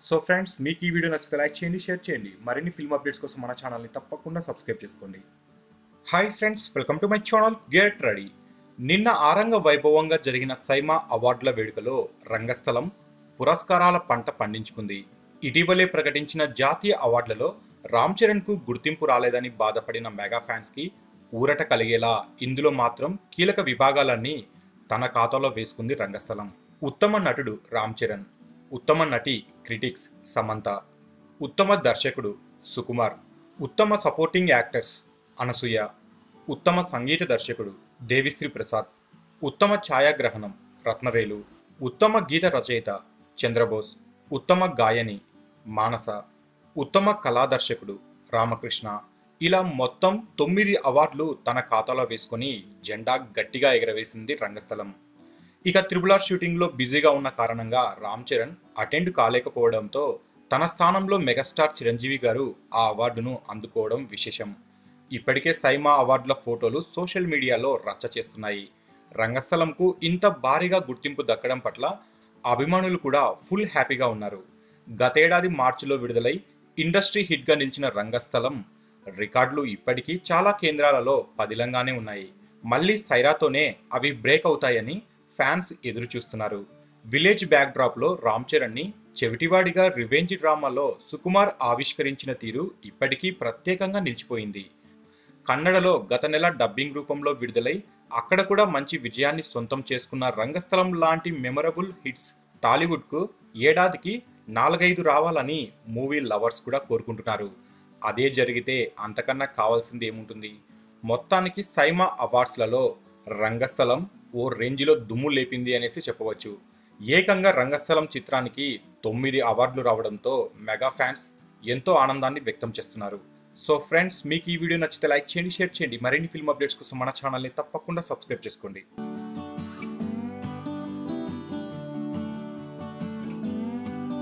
so friends మీకు ఈ video నచ్చితే లైక్ చేయండి షేర్ చేయండి మరిన్ని ఫిల్మ్ అప్డేట్స్ కోసం మన ఛానల్ని తప్పకుండా సబ్స్క్రైబ్ చేసుకోండి hi friends welcome to my channel get ready నిన్న ఆరంగ వైభవంగా జరిగిన సైమా అవార్డుల వేడుకలో రంగస్థలం పురస్కారాల పంట పండించుకుంది ఇటీవలే ప్రకటించిన జాతీయ అవార్డులలో రామ్ చరణ్కు గుర్తింపు రాలేదని బాధపడిన మెగా ఫ్యాన్స్కి ఊరట కలిగేలా ఇందులో మాత్రం కీలక విభాగాలన్నీ తన ఖాతాలో వేసుకుంది రంగస్థలం ఉత్తమ నటుడు రామ్ చరణ్ ఉత్తమ నటి క్రిటిక్స్ సమంత ఉత్తమ దర్శకుడు సుకుమార్ ఉత్తమ సపోర్టింగ్ యాక్టర్స్ అనసూయ ఉత్తమ సంగీత దర్శకుడు దేవిశ్రీ ప్రసాద్ ఉత్తమ ఛాయాగ్రహణం రత్నవేలు ఉత్తమ గీత రచయిత చంద్రబోస్ ఉత్తమ గాయని మానస ఉత్తమ కళా దర్శకుడు రామకృష్ణ ఇలా మొత్తం తొమ్మిది అవార్డులు తన ఖాతాలో వేసుకొని జెండా గట్టిగా ఎగరవేసింది రంగస్థలం ఇక త్రిబుల్ ఆర్ షూటింగ్లో బిజీగా ఉన్న కారణంగా రామ్ చరణ్ అటెండ్ కాలేకపోవడంతో తన స్థానంలో మెగాస్టార్ చిరంజీవి గారు ఆ అవార్డును అందుకోవడం విశేషం ఇప్పటికే సైమా అవార్డుల ఫోటోలు సోషల్ మీడియాలో రచ్చ చేస్తున్నాయి రంగస్థలంకు ఇంత భారీగా గుర్తింపు దక్కడం పట్ల అభిమానులు కూడా ఫుల్ హ్యాపీగా ఉన్నారు గతేడాది మార్చిలో విడుదలై ఇండస్ట్రీ హిట్గా నిలిచిన రంగస్థలం రికార్డులు ఇప్పటికీ చాలా కేంద్రాలలో పదిలంగానే ఉన్నాయి మళ్ళీ సైరాతోనే అవి బ్రేక్ అవుతాయని ఫ్యాన్స్ ఎదురు చూస్తున్నారు విలేజ్ బ్యాక్ డ్రాప్ లో రామ్ చరణ్ ని చెవిటివాడిగా రివెంజ్ డ్రామాలో సుకుమార్ ఆవిష్కరించిన తీరు ఇప్పటికీ ప్రత్యేకంగా నిలిచిపోయింది కన్నడలో గత నెల డబ్బింగ్ రూపంలో విడుదలై అక్కడ కూడా మంచి విజయాన్ని సొంతం చేసుకున్న రంగస్థలం లాంటి మెమరబుల్ హిట్స్ టాలీవుడ్కు ఏడాదికి నాలుగైదు రావాలని మూవీ లవర్స్ కూడా కోరుకుంటున్నారు అదే జరిగితే అంతకన్నా కావాల్సింది ఏముంటుంది మొత్తానికి సైమా అవార్డ్స్లలో రంగస్థలం ఓ రేంజ్లో దుమ్ము లేపింది అనేసి చెప్పవచ్చు ఏకంగా రంగస్థలం చిత్రానికి తొమ్మిది అవార్డులు రావడంతో మెగా ఫ్యాన్స్ ఎంతో ఆనందాన్ని వ్యక్తం చేస్తున్నారు సో ఫ్రెండ్స్ మీకు ఈ వీడియో నచ్చితే లైక్ చేయండి షేర్ చేయండి మరిన్ని ఫిల్మ్ అప్డేట్స్ కోసం మన ఛానల్ని తప్పకుండా సబ్స్క్రైబ్ చేసుకోండి